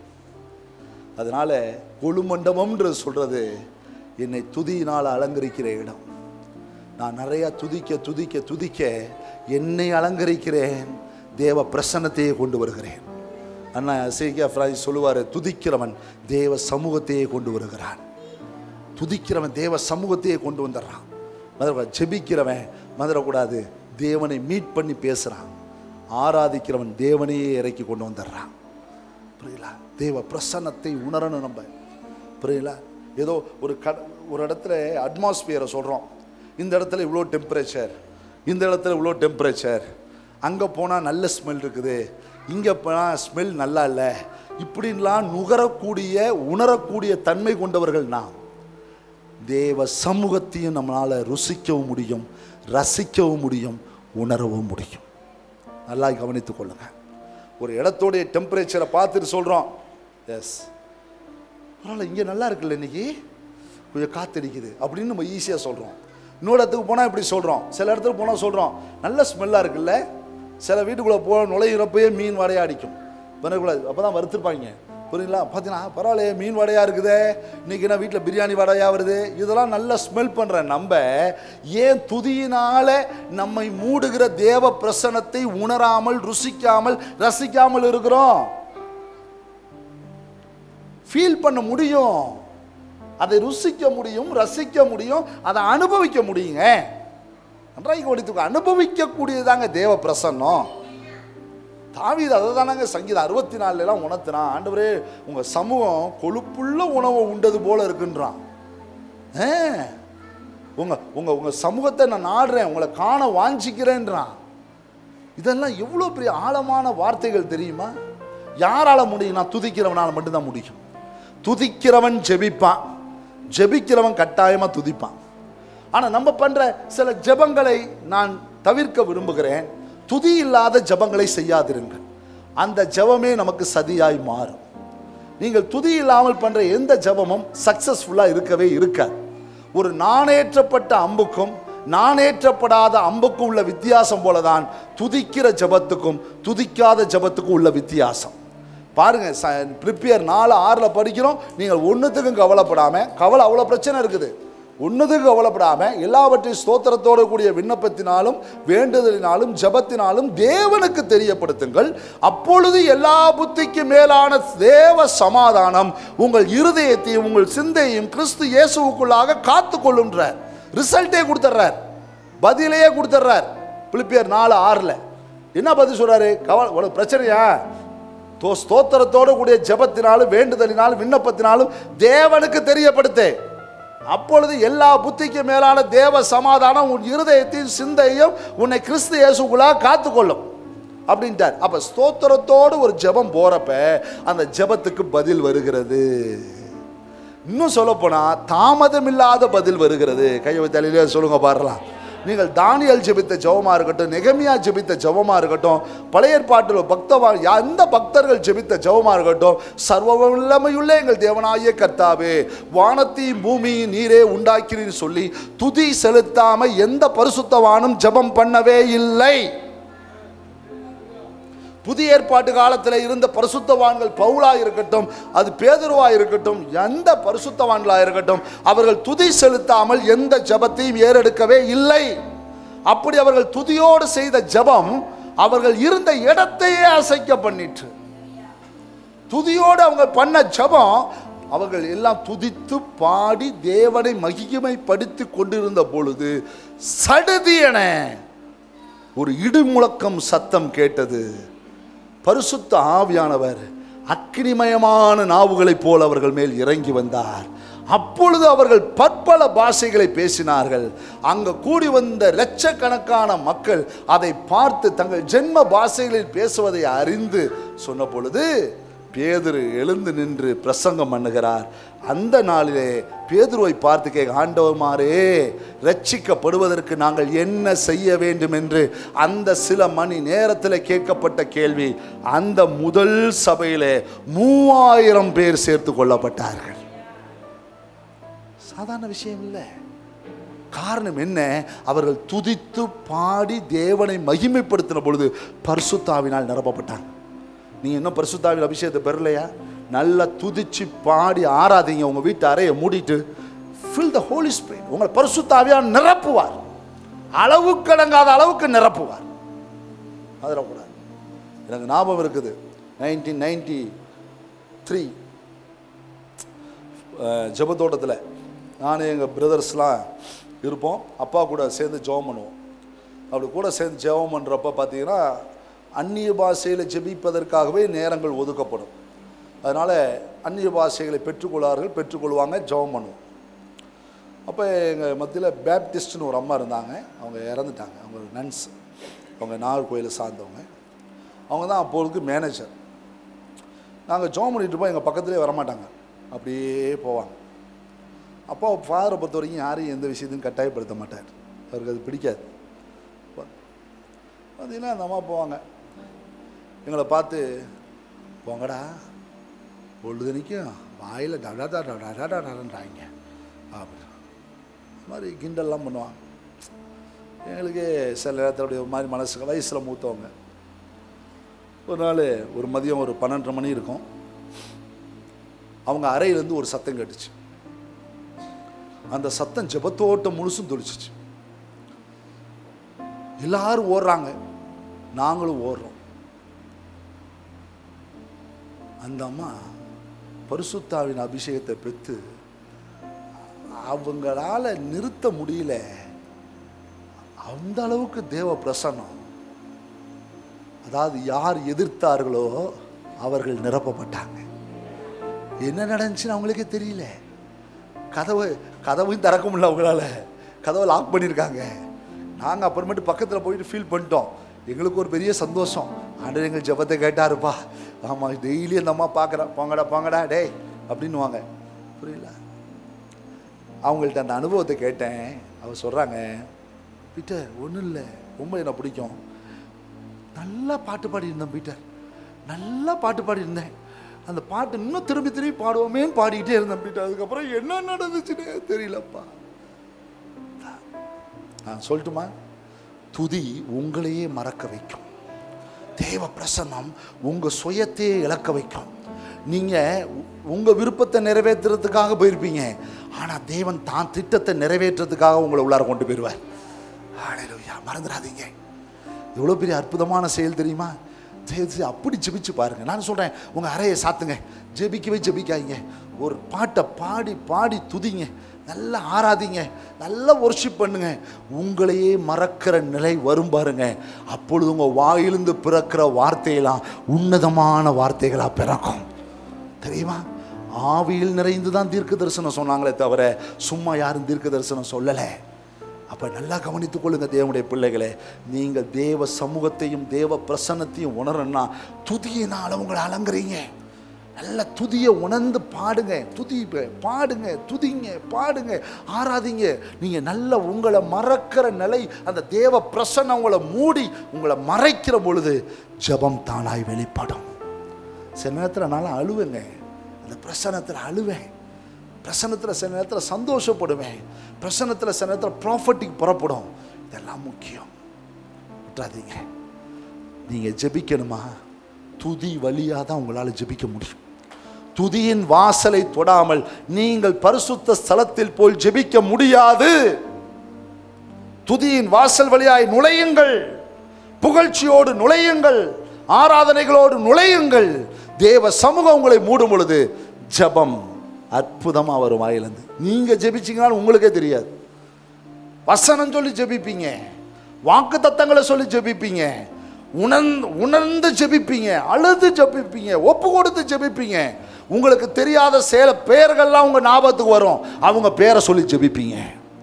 [SPEAKER 1] அதனால கொழுமண்டபம்ன்றது சொல்றது என்னை துதியினால் அலங்கரிக்கிற இடம் நான் நிறைய துதிக்க துதிக்க துதிக்க என்னை அலங்கரிக்கிறேன் தேவ பிரசன்னத்தையே கொண்டு வருகிறேன் அண்ணா சேகியா ஃப்ராய் சொல்லுவார் துதிக்கிறவன் தேவ சமூகத்தையே கொண்டு வருகிறான் துதிக்கிறவன் தேவ சமூகத்தையே கொண்டு வந்துடுறான் மதுரை ஜெபிக்கிறவன் மதுரக்கூடாது தேவனை மீட் பண்ணி பேசுகிறான் ஆராதிக்கிறவன் தேவனையே இறக்கி கொண்டு வந்துடுறான் புரியல தேவ பிரசன்னத்தை உணரணும் நம்ம புரியல ஏதோ ஒரு க ஒரு இடத்துல அட்மாஸ்பியரை சொல்கிறோம் இந்த இடத்துல இவ்வளோ டெம்பரேச்சர் இந்த இடத்துல இவ்வளோ டெம்பரேச்சர் அங்கே போனால் நல்ல ஸ்மெல் இருக்குது இங்கே போனால் ஸ்மெல் நல்லா இல்லை இப்படின்லாம் நுகரக்கூடிய உணரக்கூடிய தன்மை கொண்டவர்கள் நாம் தேவ சமூகத்தையும் நம்மளால் ருசிக்கவும் முடியும் ரசிக்கவும் முடியும் உணரவும் முடியும் நல்லா கவனித்துக் கொள்ளுங்க ஒரு இடத்தோடைய டெம்பரேச்சரை பார்த்துட்டு சொல்கிறோம் எஸ் பரவாயில்ல இங்கே நல்லா இருக்குல்ல இன்னைக்கு கொஞ்சம் காத்தடிக்குது அப்படின்னு நம்ம ஈஸியாக சொல்கிறோம் இன்னொரு இடத்துக்கு போனால் இப்படி சொல்கிறோம் சில இடத்துக்கு போனால் சொல்கிறோம் நல்ல ஸ்மெல்லாக இருக்குல்ல சில வீட்டுக்குள்ளே போ நுழையிறப்பயே மீன் வடையா அடிக்கும் பண்ணக்கூடாது அப்போ தான் வறுத்துருப்பாங்க புரியுங்களா பார்த்தீங்கன்னா பரவாயில்லையே மீன் வடையா இருக்குதே இன்னைக்கு என்ன வீட்டில் பிரியாணி வடையா வருது இதெல்லாம் நல்லா ஸ்மெல் பண்ணுற நம்ம ஏன் துதியினால நம்மை மூடுகிற தேவ பிரசனத்தை உணராமல் ருசிக்காமல் ரசிக்காமல் இருக்கிறோம் ஃபீல் பண்ண முடியும் அதை ருசிக்க முடியும் ரசிக்க முடியும் அதை அனுபவிக்க முடியுங்க நன்றாக கவனித்துக்கோ அனுபவிக்கக்கூடியதாங்க தேவ பிரசன்னம் தாவீது அதை தானங்க சங்கீதம் அறுபத்தி நாலுலாம் உணர்த்தினான் ஆண்டவரே உங்கள் சமூகம் கொழுப்புள்ள உணவை உண்டது போல இருக்குன்றான் ஆ, உங்க உங்க உங்க சமூகத்தை நான் நாடுறேன் உங்களை காண வாஞ்சிக்கிறேன்றான் இதெல்லாம் எவ்வளோ பெரிய ஆழமான வார்த்தைகள் தெரியுமா யாரால முடியும் நான் துதிக்கிறவனால மட்டும்தான் முடியும் துதிக்கிறவன் ஜெபிப்பான் ஜெபிக்கிறவன் கட்டாயமாக துதிப்பான் ஆனால் நம்ம பண்ணுற சில ஜெபங்களை நான் தவிர்க்க விரும்புகிறேன் துதி இல்லாத ஜெபங்களை செய்யாதிருங்கள் அந்த ஜெபமே நமக்கு சதியாய் மாறும் நீங்கள் துதி இல்லாமல் பண்ற எந்த ஜெபமும் சக்சஸ்ஃபுல்லா இருக்கவே இருக்காது ஒரு நாணேற்றப்பட்ட அம்புக்கும் நாணேற்றப்படாத அம்புக்கும் உள்ள வித்தியாசம் போலதான் துதிக்கிற ஜெபத்துக்கும் துதிக்காத ஜெபத்துக்கும் உள்ள வித்தியாசம் பாருங்க ப்ரிப்பேர் நாலு ஆறில் படிக்கிறோம் நீங்கள் ஒன்றுத்துக்கும் கவலைப்படாம கவலை அவ்வளோ பிரச்சனை இருக்குது ஒன்றுத்துக்கும் கவலைப்படாம எல்லாவற்றையும் ஸ்தோத்திரத்தோடு கூடிய விண்ணப்பத்தினாலும் வேண்டுதலினாலும் ஜெபத்தினாலும் தேவனுக்கு தெரியப்படுத்துங்கள் அப்பொழுது எல்லா புத்திக்கு மேலான தேவ சமாதானம் உங்கள் இருதயத்தையும் உங்கள் சிந்தையும் கிறிஸ்து இயேசுவுக்குள்ளாக காத்து கொள்ளுன்றார் ரிசல்ட்டே கொடுத்துட்றார் பதிலையே கொடுத்துட்றார் பிலிப்பியர் நாலு ஆறில் என்ன பதில் சொல்றாரு கவலை உனக்கு பிரச்சனையா தோ ஸ்தோத்திரத்தோடு கூடிய ஜெபத்தினாலும் வேண்டுதலினாலும் விண்ணப்பத்தினாலும் தேவனுக்கு தெரியப்படுத்து அப்பொழுது எல்லா புத்திக்கு மேலான தேவ சமாதானம் உன் இருதயத்தையும் சிந்தையும் உன்னை கிறிஸ்து இயேசுக்குள்ளாக காத்துக்கொள்ளும் அப்படின்ட்டார் அப்ப ஸ்தோத்திரத்தோடு ஒரு ஜெபம் போறப்ப அந்த ஜெபத்துக்கு பதில் வருகிறது இன்னும் சொல்லப்போனா தாமதமில்லாத பதில் வருகிறது கையை தலையிலே சொல்லுங்க பாரலாம் நீங்கள் தானியல் ஜெபித்த ஜெபமா இருக்கட்டும் நெகமியா ஜெபித்த ஜெபமா இருக்கட்டும் பழைய ஏற்பாட்டில் பக்தவா எந்த பக்தர்கள் ஜெபித்த ஜெபமா இருக்கட்டும் சர்வ வல்லமையுள்ள எங்கள் தேவனாகிய கர்த்தாவே வானத்தையும் பூமியும் நீரே உண்டாக்கிறீர் சொல்லி துதி செலுத்தாம எந்த பரிசுத்தவானும் ஜெபம் பண்ணவே இல்லை புதிய ஏற்பாட்டு காலத்தில் இருந்த பரிசுத்தவான்கள் பவுலா இருக்கட்டும் அது பேதுருவா இருக்கட்டும் எந்த பரிசுத்தவான்களா இருக்கட்டும் அவர்கள் துதி செலுத்தாமல் எந்த ஜெபத்தையும் ஏறெடுக்கவே இல்லை அப்படி அவர்கள் துதியோடு செய்த ஜெபம் அவர்கள் இருந்த இடத்தையே அசைக்க பண்ணிற்று துதியோடு அவங்க பண்ண ஜெபம் அவர்கள் எல்லாம் துதித்து பாடி தேவனை மகிமைப்படுத்தி கொண்டிருந்த பொழுது சடுதியென ஒரு இடிமுழக்கம் சத்தம் கேட்டது பரிசுத்த ஆவியானவர் அக்கினிமயமான நாவுகளைப் போல் அவர்கள் மேல் இறங்கி வந்தார் அப்பொழுது அவர்கள் பற்பல பாஷைகளை பேசினார்கள் அங்க கூடி வந்த லட்சக்கணக்கான மக்கள் அதை பார்த்து தங்கள் ஜென்ம பாஷைகளில் பேசுவதை அறிந்து சொன்ன பொழுது பேதுரு எழுந்து நின்று பிரசங்கம் பண்ணுகிறார் அந்த நாளிலே பேதுருவை பார்த்து கேட்க ஆண்டவமாரே ரட்சிக்கப்படுவதற்கு நாங்கள் என்ன செய்ய வேண்டும் என்று அந்த சில மணி நேரத்தில் கேட்கப்பட்ட கேள்வி அந்த முதல் சபையிலே மூவாயிரம் பேர் சேர்த்து கொள்ளப்பட்டார்கள் சாதாரண விஷயம் இல்லை காரணம் என்ன அவர்கள் துதித்து பாடி தேவனை மகிமைப்படுத்தின பொழுது பரிசுத்தாவினால் நிரப்பப்பட்டாங்க நீங்க இன்னும் பரிசுத்தாவின் அபிஷேகத்தை பெறலையா நல்லா துதிச்சு பாடி ஆராதிங்க உங்க வீட்டு அறையை மூடிட்டு ஃபில் த ஹோலி ஸ்பிரிட் உங்களை பரிசுத்தாவியா நிரப்புவார் அளவுக்கடங்காத அளவுக்கு நிரப்புவார் அதில் கூடாது எனக்கு ஞாபகம் இருக்குது நைன்டீன் நைன்டி த்ரீ ஜபத்தோட்டத்தில் நான் எங்கள் பிரதர்ஸ்லாம் இருப்போம் அப்பா கூட சேர்ந்து ஜெபம் பண்ணுவோம் அப்படி கூட சேர்ந்து ஜெபம் பண்ணுறப்ப பார்த்தீங்கன்னா அந்நிய பாஷையில் ஜெபிப்பதற்காகவே நேரங்கள் ஒதுக்கப்படும் அதனால் அந்நிய பாஷைகளை பெற்றுக்கொள்வார்கள் பெற்றுக்கொள்வாங்க ஜெபம் பண்ணுவோம் அப்போ எங்கள் மத்தியில் பேப்டிஸ்ட்னு ஒரு அம்மா இருந்தாங்க அவங்க இறந்துட்டாங்க அவங்க நன்ஸ் அவங்க நாகர்கோயிலை சார்ந்தவங்க அவங்க தான் அப்போதுக்கு மேனேஜர் நாங்கள் ஜோம் பண்ணிட்டு போய் எங்கள் பக்கத்துலேயே வரமாட்டாங்க அப்படியே போவாங்க அப்பா ஃபாதரை பொறுத்த வரைக்கும் யாரையும் எந்த விஷயத்தையும் கட்டாயப்படுத்த மாட்டார் அவருக்கு அது பிடிக்காது பார்த்தீங்கன்னா அந்த அம்மா போவாங்க எங்களை பார்த்து போங்கடா பொழுதுனிக்கும் வாயில் டடா டடா டடான்றாங்க அப்படி இந்த மாதிரி கிண்டல்லாம் பண்ணுவாங்க எங்களுக்கு சில நேரத்தில் அப்படி ஒரு மாதிரி மனசு வயசில் மூத்தவங்க ஒரு நாள் ஒரு மதியம் ஒரு பன்னெண்டரை மணி இருக்கும் அவங்க அறையிலேருந்து ஒரு சத்தம் கேட்டுச்சு அந்த சத்தம் ஜெபத்தோட்டம் முழுசும் தொழிச்சிச்சு எல்லாரும் ஓடுறாங்க நாங்களும் ஓடுறோம் அந்த அம்மா பரிசுத்தாவின் அபிஷேகத்தை பெற்று அவங்களால நிறுத்த முடியல அந்த அளவுக்கு தேவ பிரசன்னம் அதாவது யார் எதிர்த்தார்களோ அவர்கள் நிரப்பப்பட்டாங்க என்ன நடந்துச்சுன்னு அவங்களுக்கே தெரியல கதவு கதவையும் திறக்க முடியல அவங்களால கதவை லாக் பண்ணியிருக்காங்க நாங்கள் அப்புறமேட்டு பக்கத்தில் போயிட்டு ஃபீல் பண்ணிட்டோம் எங்களுக்கு ஒரு பெரிய சந்தோஷம் ஆண்டவர் எங்கள் ஜெபத்தை கேட்டாருப்பா ஆமாம் டெய்லி அந்த அம்மா பார்க்குறா போங்கடா போங்கடா டேய் அப்படின்னுவாங்க புரியல அவங்கள்ட்ட அந்த அனுபவத்தை கேட்டேன் அவர் சொல்கிறாங்க பீட்டர் ஒன்றும் இல்லை ரொம்ப என்னை பிடிக்கும் நல்லா பாட்டு பாடியிருந்தேன் பீட்டர் நல்லா பாட்டு பாடியிருந்தேன் அந்த பாட்டு இன்னும் திரும்பி திரும்பி பாடுவோமேன்னு பாடிக்கிட்டே இருந்தேன் அப்படின்ட்டு அதுக்கப்புறம் என்ன நடந்துச்சுன்னே தெரியலப்பா ஆ சொல்லட்டுமா துதி உங்களையே மறக்க வைக்கும் தேவ பிரசன்னம் உங்க சுயத்தையே இழக்க வைக்கும் நீங்க உ- உங்க விருப்பத்தை நிறைவேற்றுறதுக்காக போயிருப்பீங்க ஆனா தேவன் தான் திட்டத்தை நிறைவேற்றுறதுக்காக உங்களை உள்ளார கொண்டு போயிடுவார் ஹalleluya மறந்துடாதீங்க எவ்வளோ பெரிய அற்புதமான செயல் தெரியுமா தயவு செய்து அப்படி ஜெபிச்சு பாருங்க நான் சொல்றேன் உங்க அறையை சாத்துங்க ஜெபிக்கவே ஜெபிக்காதீங்க ஒரு பாட்டை பாடி பாடி துதிங்க நல்லா ஆராதிங்க நல்லா ஒர்ஷிப் பண்ணுங்க உங்களையே மறக்கிற நிலை வரும் பாருங்க அப்பொழுது உங்க வாயிலிருந்து பிறக்கிற வார்த்தையெல்லாம் உன்னதமான வார்த்தைகளா பிறக்கும் தெரியுமா ஆவியில் நிறைந்து தான் தீர்க்க தரிசனம் சொன்னாங்களே தவிர சும்மா யாரும் தீர்க்க தரிசனம் சொல்லலை அப்போ நல்லா கவனித்துக் கொள்ளுங்க தேவனுடைய பிள்ளைகளே நீங்கள் தேவ சமூகத்தையும் தேவ பிரசன்னத்தையும் உணரணும்னா துதியினால் உங்களை அலங்குறீங்க நல்ல துதியை உணர்ந்து பாடுங்க துதி பாடுங்க துதிங்க பாடுங்க ஆராதிங்க நீங்கள் நல்ல உங்களை மறக்கிற நிலை அந்த தேவ பிரசன்னம் உங்களை மூடி உங்களை மறைக்கிற பொழுது ஜெபம் தானாய் வெளிப்படும் சில நேரத்தில் நான் அழுவேங்க அந்த பிரசன்னத்தில் அழுவேன் பிரசன்னத்தில் சில நேரத்தில் சந்தோஷப்படுவேன் பிரசன்னத்தில் சில நேரத்தில் ப்ராஃபட்டிக் புறப்படும் இதெல்லாம் முக்கியம் விட்டுறாதீங்க நீங்கள் ஜெபிக்கணுமா துதி வழியாக தான் உங்களால் ஜெபிக்க முடியும் துதியின் வாசலை தொடாமல் நீங்கள் பரிசுத்த ஸ்தலத்தில் போல் ஜெபிக்க முடியாது துதியின் வாசல் வழியாய் நுழையுங்கள் புகழ்ச்சியோடு நுழையுங்கள் ஆராதனைகளோடு நுழையுங்கள் தேவ சமூகம் உங்களை மூடும் பொழுது ஜெபம் அற்புதமா வரும் வாயிலிருந்து நீங்க ஜெபிச்சீங்கனாலும் உங்களுக்கே தெரியாது வசனம் சொல்லி ஜெபிப்பீங்க வாக்கு தத்தங்களை சொல்லி ஜெபிப்பீங்க உணர்ந்து உணர்ந்து ஜெபிப்பீங்க அழுது ஜெபிப்பீங்க ஒப்பு கொடுத்து ஜெபிப்பீங்க உங்களுக்கு தெரியாத சேல பெயர்கள்லாம் உங்க ஞாபகத்துக்கு வரும் அவங்க பேரை சொல்லி ஜெபிப்பீங்க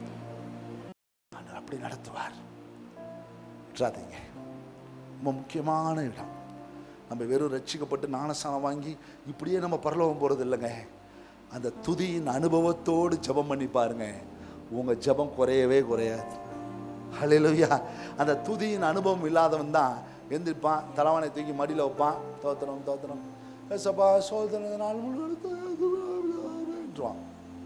[SPEAKER 1] ஆண்டவர் அப்படி நடத்துவார் விட்டுறாதீங்க ரொம்ப முக்கியமான இடம் நம்ம வெறும் ரட்சிக்கப்பட்டு ஞானஸ்தானம் வாங்கி இப்படியே நம்ம பரலோகம் போகிறது இல்லைங்க அந்த துதியின் அனுபவத்தோடு ஜெபம் பண்ணி பாருங்க உங்கள் ஜெபம் குறையவே குறையாது ஹalleluya அந்த துதியின் அனுபவம் இல்லாதவன் தான் எந்திரிப்பான் தலைவனை தூக்கி மடியில் வைப்பான் தோத்திரம் தோத்திரம் ஏசப்பா சோதனை நாள் முழுவதும்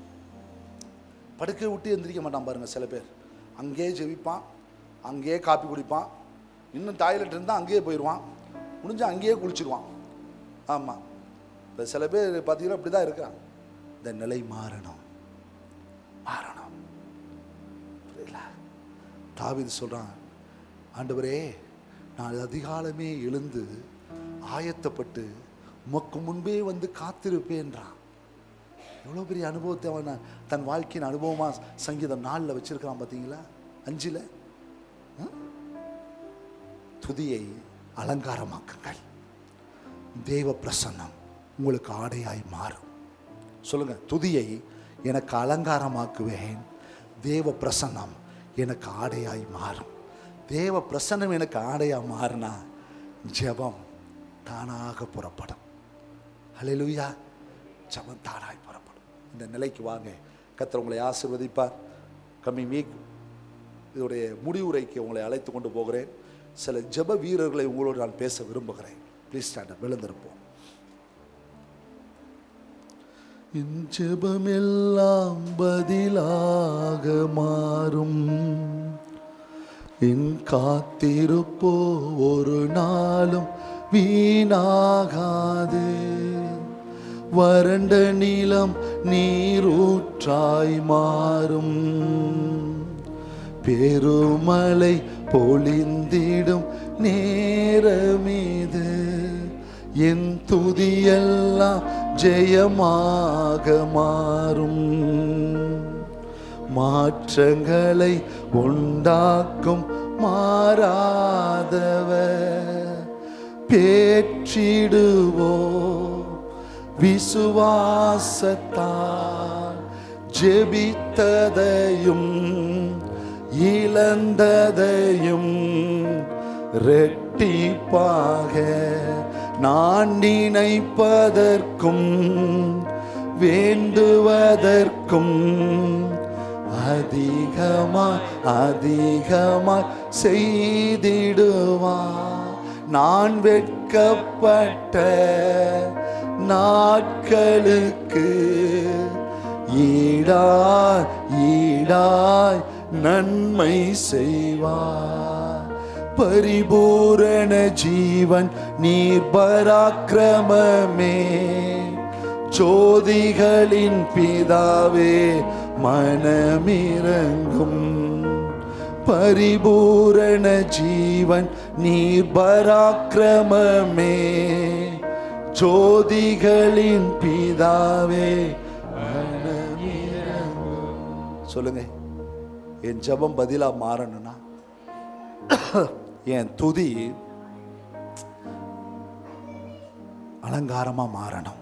[SPEAKER 1] படுக்கை விட்டு எந்திரிக்க மாட்டான் பாருங்க சில பேர் அங்கேயே ஜெபிப்பான் அங்கேயே காப்பி குடிப்பான் இன்னும் டாய்லெட் இருந்தால் அங்கேயே போயிடுவான் முடிஞ்சு அங்கேயே குளிச்சிடுவான் ஆமாம் இப்போ சில பேர் பார்த்தீங்கன்னா அப்படி தான் இருக்கிறான் இந்த நிலை மாறணும் மாறணும் புரியல தாவீது சொல்கிறான் ஆண்டவரே நான் அதிகாலமே எழுந்து ஆயத்தப்பட்டு உமக்கு முன்பே வந்து காத்திருப்பேன்றான் எவ்வளோ பெரிய அனுபவத்தை அவன் தன் வாழ்க்கையின் அனுபவமாக சங்கீதம் நாலில் வச்சிருக்கான் பார்த்தீங்களா அஞ்சில் துதியை அலங்காரமாக்குங்கள் தேவ பிரசன்னம் உங்களுக்கு ஆடையாய் மாறும் சொல்லுங்க துதியை எனக்கு அலங்காரமாக்குவேன் தேவ பிரசன்னம் எனக்கு ஆடையாய் மாறும் தேவ பிரசன்னம் எனக்கு ஆடையாக மாறினா ஜெபம் தானாக புறப்படும் ஹalleluya ஜெபம் தானாய் புறப்படும் இந்த நிலைக்கு வாங்க கர்த்தர் உங்களை ஆசீர்வதிப்பார் கம்மிங் வீக் இதோடைய முடிவுரைக்கு உங்களை அழைத்து கொண்டு போகிறேன் சில ஜெப வீரர்களை உங்களோடு நான் பேச விரும்புகிறேன் ப்ளீஸ் ஸ்டாண்டர்ட் விழுந்திருப்போம் என் ஜெபமெல்லாம் பதிலாக மாறும் என் காத்திருப்போ ஒரு நாளும் வீணாகாது வறண்ட நிலம் நீரூற்றாய் மாறும் பெருமழை பொழிந்திடும் நேரமீது என் துதியெல்லாம் ஜெயமாக மாறும் மாற்றங்களை உண்டாக்கும் மாறாதவர் பேற்றிடுவோ விசுவாசத்தால் ஜெபித்ததையும் இழந்ததையும் ரெட்டிப்பாக நான் நினைப்பதற்கும் வேண்டுவதற்கும் அதிகமாய் அதிகமாய் செய்திடுவான் நான் வெட்கப்பட்ட நாட்களுக்கு ஈடாய் ஈடாய் நன்மை செய்வார் பரிபூரண ஜீவன் நீர் பராக்கிரமமே ஜோதிகளின் பிதாவே மனமிரங்கும் பரிபூரண ஜீவன் நீர் பராக்கிரமமே ஜோதிகளின் பிதாவே மனமிரங்கும். சொல்லுங்க என் ஜெபம் பதிலா மாறணும்னா என் துதி அலங்காரமா மாறணும்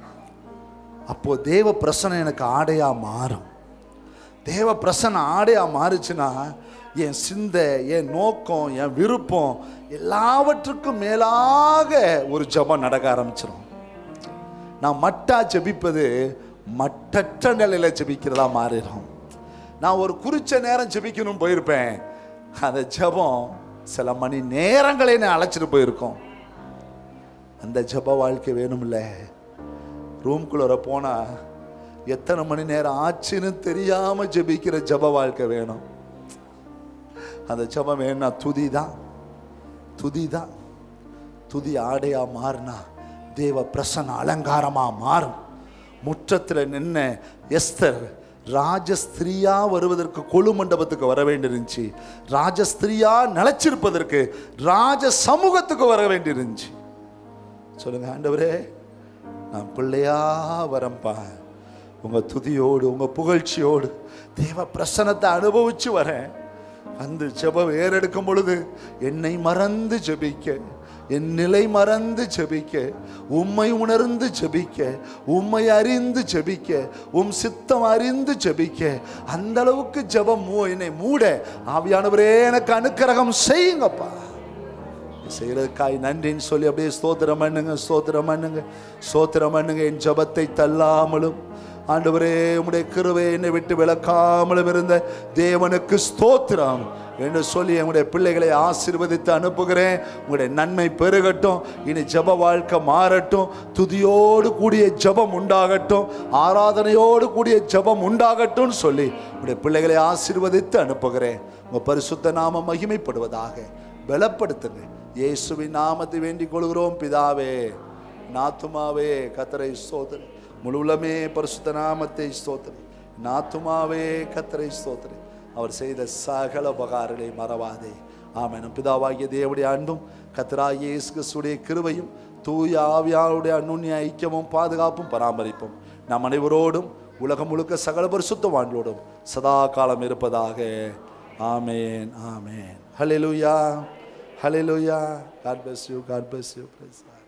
[SPEAKER 1] அப்போ தேவ பிரசனம் எனக்கு ஆடையா மாறும் தேவ பிரசனம் ஆடையா மாறுச்சுன்னா என் சிந்தை என் நோக்கம் என் விருப்பம் எல்லாவற்றுக்கும் மேலாக ஒரு ஜெபம் நடக்க ஆரம்பிச்சிடும் நான் மட்டா ஜெபிப்பது மட்டற்ற நிலையில ஜெபிக்கிறதா மாறிடும் நான் ஒரு குறிச்ச நேரம் ஜெபிக்கணும் போயிருப்பேன் அந்த ஜெபம் சில மணி நேரங்களே நான் அழைச்சிட்டு போயிருக்கோம் அந்த ஜெப வாழ்க்கை வேணும்ல ரூம்குள்ளே போனா எத்தனை மணி நேரம் ஆச்சுன்னு தெரியாம ஜெபிக்கிற ஜெப வாழ்க்கை வேணும் அந்த ஜெபம் வேணும்னா துதி தான் துதி தான் துதி ஆடையா மாறினா தேவ பிரசன்ன அலங்காரமா மாறும் முற்றத்தில் நின்ன எஸ்தர் ராஜஸ்திரியா வருவதற்கு கொழு மண்டபத்துக்கு வர வேண்டியிருந்துச்சு ராஜஸ்திரியா நிலைச்சிருப்பதற்கு ராஜ சமூகத்துக்கு வர வேண்டியிருந்துச்சு சொல்லுங்க ஆண்டவரே நான் பிள்ளையா வரேன்ப்பா உங்க துதியோடு உங்க புகழ்ச்சியோடு தேவ பிரசனத்தை அனுபவிச்சு வரேன் வந்து ஜெபம் ஏறெடுக்கும் பொழுது என்னை மறந்து ஜெபிக்க என் நிலை மறந்து ஜெபிக்க உம்மை உணர்ந்து ஜெபிக்க உம்மை அறிந்து ஜெபிக்க உம் சித்தம் அறிந்து ஜெபிக்க அந்த அளவுக்கு ஜெபம் மூ என்னை மூட ஆவியானவரே எனக்கு அனுக்கிரகம் செய்யுங்கப்பா செய்கிறதுக்காய் நன்றின்னு சொல்லி அப்படியே ஸ்தோத்திரம் பண்ணுங்க ஸ்தோத்திரம் பண்ணுங்க ஸ்தோத்திரம் பண்ணுங்க என் ஜபத்தை தள்ளாமலும் ஆண்டவரே உம்முடைய கிருவை என்னை விட்டு விளக்காமலும் இருந்த தேவனுக்கு ஸ்தோத்திரம் என்று சொல்லி என்னுடைய பிள்ளைகளை ஆசீர்வதித்து அனுப்புகிறேன் உங்களுடைய நன்மை பெருகட்டும் இனி ஜப வாழ்க்கை மாறட்டும் துதியோடு கூடிய ஜபம் உண்டாகட்டும் ஆராதனையோடு கூடிய ஜபம் உண்டாகட்டும் சொல்லி உங்களுடைய பிள்ளைகளை ஆசீர்வதித்து அனுப்புகிறேன் உங்கள் பரிசுத்த நாம மகிமைப்படுவதாக பலப்படுத்துங்க இயேசுவின் நாமத்தை வேண்டிக் கொள்கிறோம் பிதாவே நாத்துமாவே கத்தரை ஸ்தோத்திரி முழுவலமே பரிசுத்த நாமத்தை ஸ்தோத்திரி நாத்துமாவே கத்தரை ஸ்தோத்திரி அவர் செய்த சகல உபகாரங்களை மறவாதே ஆமென் பிதாவாகிய தேவனுடைய அன்பும் கத்தராகிய இயேசு கிறிஸ்துடைய கிருபையும் தூய ஆவியாருடைய அந்நுண்ணிய ஐக்கியமும் பாதுகாப்பும் பராமரிப்பும் நம் அனைவரோடும் உலகம் முழுக்க சகல பரிசுத்தவான்களோடும் சதா காலம் இருப்பதாக ஆமேன் ஆமேன் ஹalleluya Hallelujah. God bless you. God bless you. Praise God.